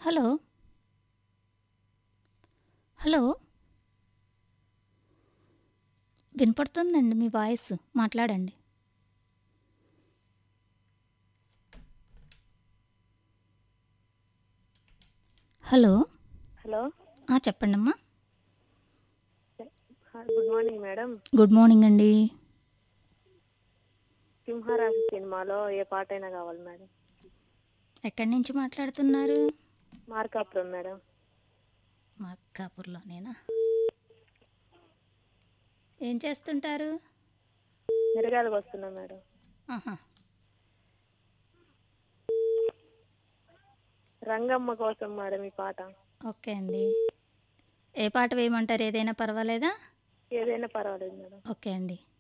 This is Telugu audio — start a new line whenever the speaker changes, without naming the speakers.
హలో హలో వినపడుతుందండి మీ వాయిస్ మాట్లాడండి హలో
హలో
ఆ, చెప్పండి అమ్మా
good morning madam
good morning అండి
సింహరాశి సినిమాలో ఏ పాట అయినా కావాలి మేడం
ఎక్కడి నుంచి మాట్లాడుతున్నారు
మార్కాపురం మేడం
మార్కాపూర్లోనేనా ఏం చేస్తుంటారు
మిరగాయలకు వస్తున్నా మేడం
ఆహా
రంగమ్మ కోసం మేడం ఈ పాట
ఓకే అండి ఏ పాట వేయమంటారు ఏదైనా పర్వాలేదా
ఏదైనా పర్వాలేదు మేడం
ఓకే అండి